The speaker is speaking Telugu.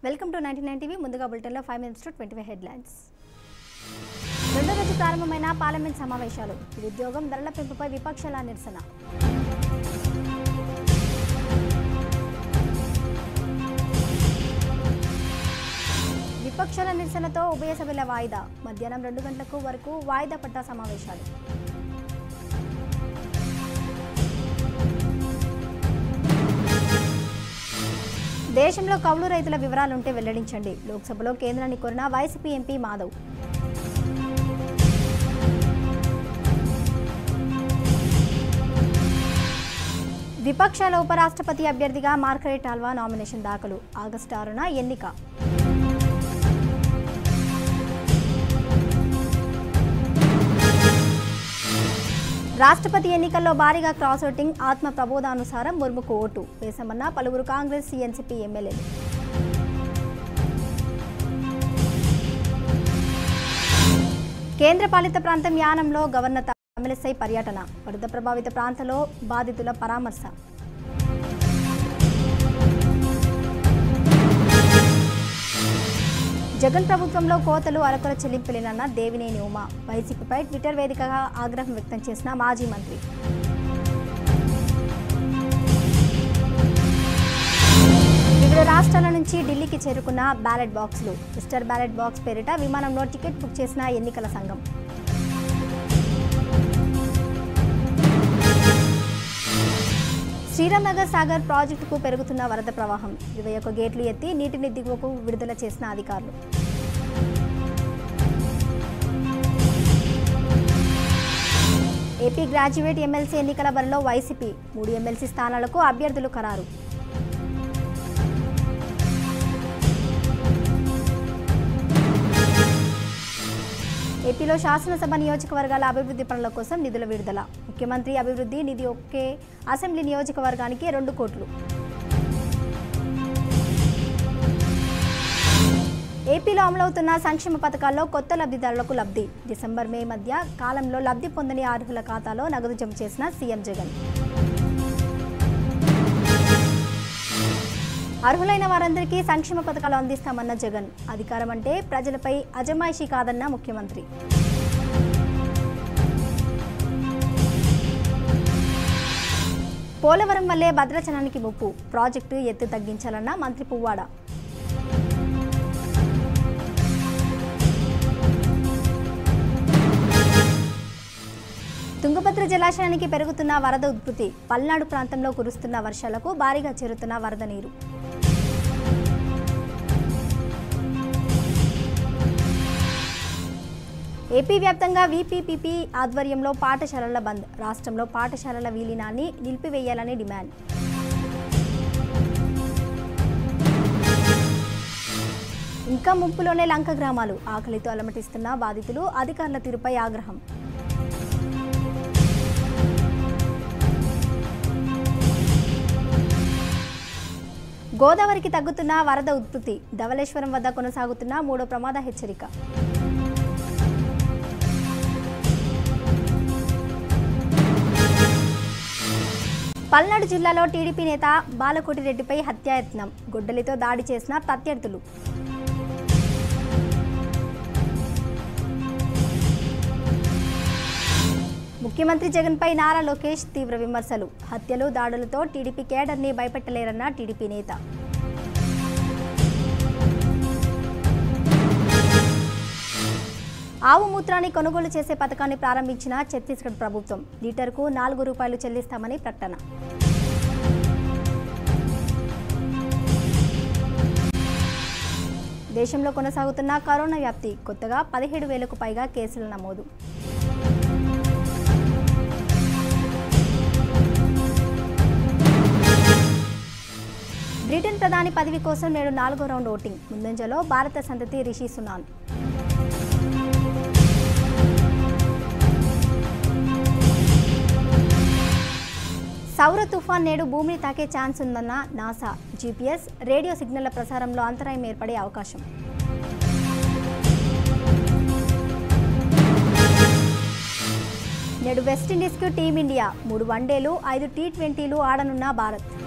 welcome to ninety nine TV ముందుగా బులెటిన్లో five minutes to twenty five headlines రెండో రోజు ప్రారంభమైన పార్లమెంట్ సమావేశాలు నిరుద్యోగం ధరల పెంపుపై విపక్షాల నిరసన విపక్షాల నిరసనతో ఉభయ సభల వాయిదా మధ్యాహ్నం రెండు గంటలకు వరకు వాయిదా పడ్డ సమావేశాలు దేశంలో కౌలు రైతుల వివరాలుంటే వెల్లడించండి లోక్సభలో కేంద్రాన్ని కోరిన వైసీపీ ఎంపీ మాధవ్ విపక్షాల ఉపరాష్ట్రపతి అభ్యర్థిగా మార్గరెట్ ఆల్వా నామినేషన్ దాఖలు ఆగస్టు ఆరున ఎన్నిక రాష్ట్రపతి ఎన్నికల్లో భారీగా క్రాస్ ఓటింగ్ ఆత్మ ప్రబోధానుసారం ముర్ముకు ఓటు వేసమన్న పలువురు కాంగ్రెస్ ఎన్సీపీ ఎమ్మెల్యేలు కేంద్ర పాలిత ప్రాంతం యానంలో గవర్నర్ తమిళసై పర్యటన వరద ప్రభావిత ప్రాంతంలో బాధితుల పరామర్శ జగన్ ప్రభుత్వంలో కోతలు అరకొర చెల్లింపులేనన్న దేవినేని ఉమా వైసీపీపై ట్విట్టర్ వేదికగా ఆగ్రహం వ్యక్తం చేసిన మాజీ మంత్రి వివిధ రాష్ట్రాల నుంచి ఢిల్లీకి చేరుకున్న బ్యాలెట్ బాక్సులు మిస్టర్ బ్యాలెట్ బాక్స్ పేరిట విమానంలో టికెట్ బుక్ చేసిన ఎన్నికల సంఘం శ్రీరామ్నగర్ సాగర్ ప్రాజెక్టుకు పెరుగుతున్న వరద ప్రవాహం ఇరవై ఒక్క గేట్లు ఎత్తి నీటిని దిగువకు విడుదల చేసిన అధికారులు ఏపీ గ్రాడ్యుయేట్ ఎమ్మెల్సీ ఎన్నికల బరిలో వైసీపీ మూడు ఎమ్మెల్సీ స్థానాలకు అభ్యర్థులు ఖరారు ఏపీలో శాసనసభ నియోజకవర్గాల అభివృద్ధి పనుల కోసం నిధుల విడుదల ముఖ్యమంత్రి అభివృద్ధి నిధి ఒకే అసెంబ్లీ నియోజకవర్గానికి రెండు కోట్లు ఏపీలో అమలవుతున్న సంక్షేమ పథకాల్లో కొత్త లబ్ధిదారులకు లబ్ధి డిసెంబర్ మే మధ్య కాలంలో లబ్ధి పొందని అర్హుల ఖాతాలో నగదు జమ చేసిన సీఎం జగన్ అర్హులైన వారందరికీ సంక్షేమ పథకాలు అందిస్తామన్న జగన్ అధికారం అంటే ప్రజలపై అజమాయిషీ కాదన్న ముఖ్యమంత్రి పోలవరం వల్లే భద్రాచలానికి ముప్పు ప్రాజెక్టు ఎత్తు తగ్గించాలన్న మంత్రి పువ్వాడ తుంగభద్ర జలాశయానికి పెరుగుతున్న వరద ఉధృతి పల్నాడు ప్రాంతంలో కురుస్తున్న వర్షాలకు భారీగా చేరుతున్న వరద నీరు ఏపీ వ్యాప్తంగా వీపీపీపీ ఆధ్వర్యంలో పాఠశాలల బంద్ రాష్ట్రంలో పాఠశాలల విలీనాన్ని నిలిపివేయాలని డిమాండ్ ఇంకా ముంపులోనే లంక గ్రామాలు ఆకలితో అలమటిస్తున్న బాధితులు అధికారుల తీరుపై ఆగ్రహం గోదావరికి తగ్గుతున్న వరద ఉధృతి ధవళేశ్వరం వద్ద కొనసాగుతున్న మూడో ప్రమాద హెచ్చరిక పల్నాడు జిల్లాలో టీడీపీ నేత బాలకోటిరెడ్డిపై హత్యాయత్నం గొడ్డలితో దాడి చేసిన ప్రత్యర్థులు ముఖ్యమంత్రి జగన్పై నారా లోకేష్ తీవ్ర విమర్శలు హత్యలు దాడులతో టీడీపీ కేడర్ని భయపెట్టలేరన్న టీడీపీ నేత ఆవు మూత్రాన్ని కొనుగోలు చేసే పథకాన్ని ప్రారంభించిన ఛత్తీస్గఢ్ ప్రభుత్వం లీటర్కు నాలుగు రూపాయలు చెల్లిస్తామని ప్రకటన దేశంలో కొనసాగుతున్న కరోనా వ్యాప్తి కొత్తగా పదిహేడు వేలకు పైగా కేసులు నమోదు బ్రిటన్ ప్రధాని పదవి కోసం నేడు నాలుగో రౌండ్ ఓటింగ్ ముందంజలో భారత సంతతి రిషి సునాన్ సౌర తుఫాన్ నేడు భూమిని తాకే ఛాన్స్ ఉందన్న నాసా జీపీఎస్ రేడియో సిగ్నల్ల ప్రసారంలో అంతరాయం ఏర్పడే అవకాశం నేడు వెస్టిండీస్కు టీమిండియా మూడు వన్డేలు ఐదు టీ ట్వంటీలు ఆడనున్న భారత్